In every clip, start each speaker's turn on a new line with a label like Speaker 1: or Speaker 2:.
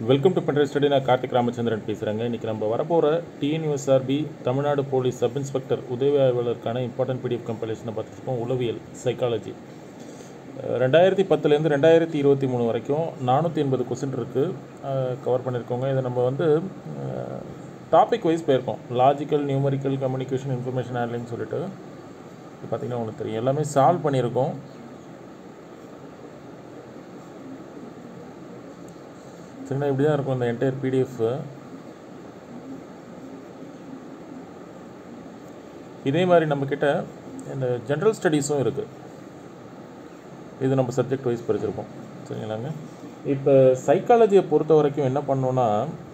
Speaker 1: welcome to பண்டைய study நான் கார்த்திக் ராமச்சந்திரன் பேசுகிறேங்க இன்றைக்கி நம்ம வரப்போகிற TNUSRB Tamil Nadu police sub inspector உதவி ஆய்வாளருக்கான இம்பார்ட்டன்ட் பிடிஎஃப் கம்பலேஷனை பார்த்துருக்கோம் உளவியல் சைக்காலஜி ரெண்டாயிரத்தி பத்துலேருந்து ரெண்டாயிரத்தி இருபத்தி மூணு வரைக்கும் நானூற்றி எண்பது கொஸ்டின் இருக்குது கவர் பண்ணியிருக்கோங்க இதை நம்ம வந்து டாபிக் வைஸ் போயிருக்கோம் logical numerical communication information handling சொல்லிட்டு இது பார்த்திங்கன்னா உங்களுக்கு தெரியும் எல்லாமே சால்வ் பண்ணியிருக்கோம் சரிங்களா இப்படி தான் இருக்கும் இந்த என்டையர் பிடிஎஃப் இதே மாதிரி நம்மக்கிட்ட இந்த ஜென்ரல் ஸ்டடீஸும் இருக்குது இது நம்ம சப்ஜெக்ட் வைஸ் படிச்சிருப்போம் சரிங்களாங்க இப்போ சைக்காலஜியை பொறுத்த வரைக்கும் என்ன பண்ணோன்னா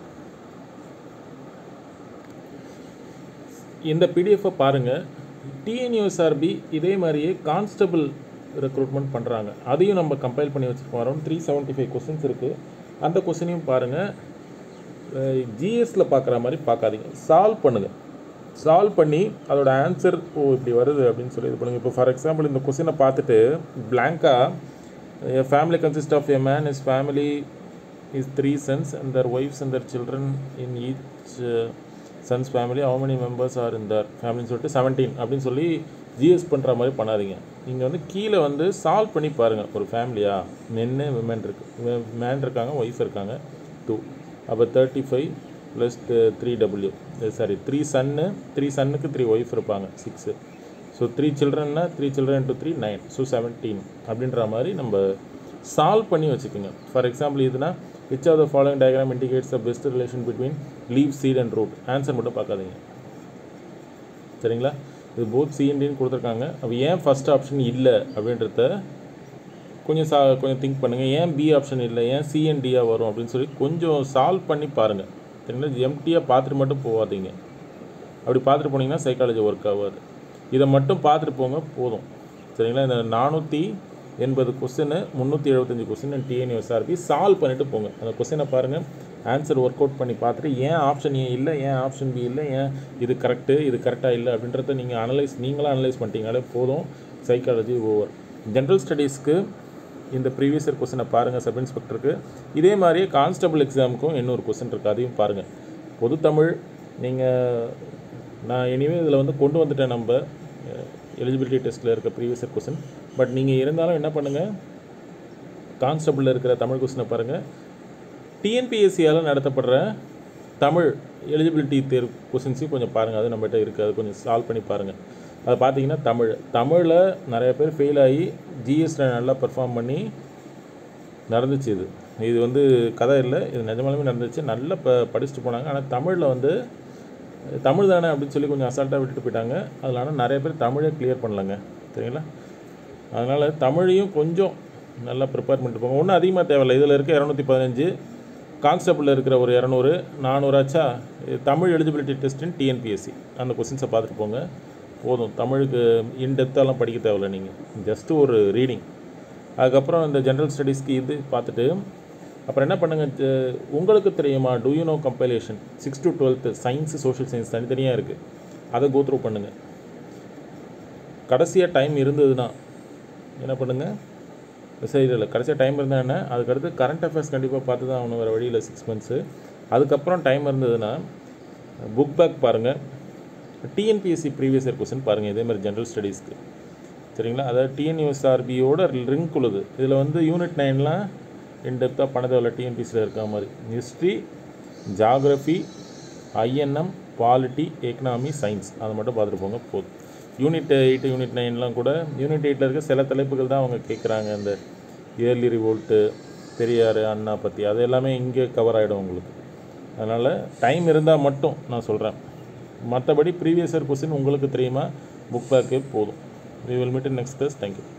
Speaker 1: இந்த பிடிஎஃப்பை பாருங்கள் டிஎன்யூஎஸ்ஆர்பி இதே மாதிரியே கான்ஸ்டபிள் ரெக்ரூட்மெண்ட் பண்ணுறாங்க அதையும் நம்ம கம்பைல் பண்ணி வச்சுருக்கோம் around three seventy five questions இருக்குது அந்த கொஸ்டினையும் பாருங்கள் ஜிஎஸ்சில் பார்க்குற மாதிரி பார்க்காதீங்க சால்வ் பண்ணுங்கள் சால்வ் பண்ணி அதோட ஆன்சர் ஓ இப்படி வருது அப்படின்னு சொல்லி இது பண்ணுங்கள் இப்போ ஃபார் எக்ஸாம்பிள் இந்த கொஸ்டினை பார்த்துட்டு பிளாங்காக family consist of a man is family is three sons and their wives and their children in each sons family how many members are in their ஃபேமிலின்னு சொல்லிட்டு செவன்டீன் அப்படின்னு சொல்லி ஜிஎஸ் பண்ணுற மாதிரி பண்ணாதீங்க நீங்கள் வந்து கீழே வந்து சால்வ் பண்ணி பாருங்கள் ஒரு ஃபேமிலியா மென்னு விமன் இருக்கு மேன் இருக்காங்க ஒய்ஃப் இருக்காங்க டூ அப்போ thirty five plus three W sorry three son three சன்னுக்கு த்ரீ ஒய்ஃப் இருப்பாங்க சிக்ஸு ஸோ த்ரீ சில்ட்ரன்னா three children two three nine so seventeen அப்படின்ற மாதிரி நம்ம சால்வ் பண்ணி வச்சுக்கோங்க ஃபார் எக்ஸாம்பிள் இதுனா which of the following diagram indicates the best relation between leaf seed and root answer மட்டும் பார்க்காதீங்க சரிங்களா இது போத் சிஎன்டின்னு கொடுத்துருக்காங்க அப்போ ஏன் ஃபஸ்ட் ஆப்ஷன் இல்லை அப்படின்றத கொஞ்சம் சா கொஞ்சம் திங்க் பண்ணுங்கள் ஏன் பி ஆப்ஷன் இல்லை ஏன் சிஎன்டியாக வரும் அப்படின்னு சொல்லி கொஞ்சம் சால்வ் பண்ணி பாருங்கள் சரிங்களா எம்டியாக பார்த்துட்டு மட்டும் போகாதீங்க அப்படி பார்த்துட்டு போனீங்கன்னா சைக்காலஜி ஒர்க் ஆகாது இதை மட்டும் பார்த்துட்டு போங்க போதும் சரிங்களா இந்த நானூற்றி எண்பது கொஸ்டின் முந்நூற்றி எழுபத்தஞ்சி கொஸ்டின் டிஎன்யூஎஸ்ஆர்பி சால்வ் பண்ணிவிட்டு போங்க அந்த கொஸ்டினை பாருங்கள் ஆன்சர் ஒர்க் அவுட் பண்ணி பார்த்துட்டு ஏன் ஆப்ஷன் ஏ இல்லை ஏன் ஆப்ஷன் பி இல்லை ஏன் இது கரெக்டு இது கரெக்டாக இல்லை அப்படின்றத நீங்கள் அனலைஸ் நீங்களாக அனலைஸ் பண்ணிட்டீங்களே போதும் சைக்காலஜி ஓவர் ஜென்ரல் ஸ்டடீஸ்க்கு இந்த ப்ரீவியஸ் இயர் கொஸ்டினை பாருங்கள் சப் இன்ஸ்பெக்டருக்கு இதே மாதிரியே கான்ஸ்டபிள் எக்ஸாமுக்கும் இன்னொரு கொஸ்டின் இருக்குது அதையும் பாருங்கள் பொது தமிழ் நீங்கள் நான் எனிவே இதில் வந்து கொண்டு வந்துட்டேன் நம்ம எலிஜிபிலிட்டி டெஸ்ட்டில் இருக்க ப்ரீவியஸ் இயர் கொஸ்டின் பட் நீங்கள் இருந்தாலும் என்ன பண்ணுங்கள் கான்ஸ்டபிளில் இருக்கிற தமிழ் கொஸ்டினை பாருங்கள் டிஎன்பிஎஸ்சியால் நடத்தப்படுற தமிழ் எலிஜிபிலிட்டி தேர்வு கொஸ்டின்ஸையும் கொஞ்சம் பாருங்கள் அது நம்மகிட்ட இருக்குது அது கொஞ்சம் சால்வ் பண்ணி பாருங்கள் அதை பார்த்தீங்கன்னா தமிழ் தமிழில் நிறைய பேர் ஃபெயில் ஆகி ஜிஎஸ்டில் நல்லா பெர்ஃபார்ம் பண்ணி நடந்துச்சு இது இது வந்து கதை இல்லை இது நிஜமாலுமே நடந்துச்சு நல்லா ப படிச்சுட்டு போனாங்க ஆனால் தமிழில் வந்து தமிழ் தானே அப்படின்னு சொல்லி கொஞ்சம் அசால்ட்டாக விட்டுட்டு போயிட்டாங்க அதில் ஆனால் நிறைய பேர் தமிழே கிளியர் பண்ணலங்க சரிங்களா அதனால் தமிழையும் கொஞ்சம் நல்லா ப்ரிப்பேர் பண்ணிட்டு போங்க ஒன்றும் அதிகமாக தேவையில்லை இதில் இருக்க இரநூத்தி பதினஞ்சு கான்ஸ்டபிளில் இருக்கிற ஒரு இரநூறு நானூறாச்சா தமிழ் எலிஜிபிலிட்டி டெஸ்ட்டின் டிஎன்பிஎஸ்சி அந்த கொஸ்டின்ஸை பார்த்துட்டு போங்க போதும் தமிழுக்கு இன்டெப்த்தாலாம் படிக்க தேவையில்ல நீங்கள் ஜஸ்ட்டு ஒரு ரீடிங் அதுக்கப்புறம் இந்த ஜென்ரல் ஸ்டடீஸ்க்கு இது பார்த்துட்டு அப்புறம் என்ன பண்ணுங்கள் உங்களுக்கு தெரியுமா do you know compilation six to twelfth science social science தனித்தனியாக இருக்குது அதை கோத்ரூ பண்ணுங்கள் கடைசியாக டைம் இருந்ததுன்னா என்ன பண்ணுங்கள் சரி இல்லை கடைசியாக டைம் இருந்தால் என்ன அதுக்கடுத்து கரண்ட் அஃபேர்ஸ் கண்டிப்பாக பார்த்து தான் ஆகணும் வேறு வழியில் சிக்ஸ் மந்த்ஸு அதுக்கப்புறம் டைம் இருந்ததுன்னா புக் பேக் பாருங்கள் டிஎன்பிஎஸ்சி ப்ரீவியஸ் இயர் கொஸ்டின் பாருங்கள் இதேமாதிரி ஜென்ரல் ஸ்டடீஸ்க்கு சரிங்களா அதாவது டிஎன்யூஎஸ்ஆர்பியோட லிங்க் உள்ளது இதில் வந்து யூனிட் நைன்லாம் இன்டெப்த்தாக பணத்தேவையில் டிஎன்பிசியில் இருக்க மாதிரி ஹிஸ்ட்ரி ஜாகிரஃபி ஐஎன்எம் பாலிட்டி எக்கனாமி சயின்ஸ் அதை மட்டும் பார்த்துட்டு போங்க போதும் யூனிட் எயிட்டு யூனிட் நைன்லாம் கூட யூனிட் எயிட்டில் இருக்க சில தலைப்புகள் தான் அவங்க கேட்குறாங்க இந்த இயர்லி ரிவோல்ட்டு பெரியார் அண்ணா பற்றி அது எல்லாமே இங்கே கவர் ஆகிடும் உங்களுக்கு அதனால் டைம் இருந்தால் மட்டும் நான் சொல்கிறேன் மற்றபடி ப்ரீவியஸ் இயர் கொஸ்டின் உங்களுக்கு தெரியுமா புக் பேக்கே போதும் we will meet in next class thank you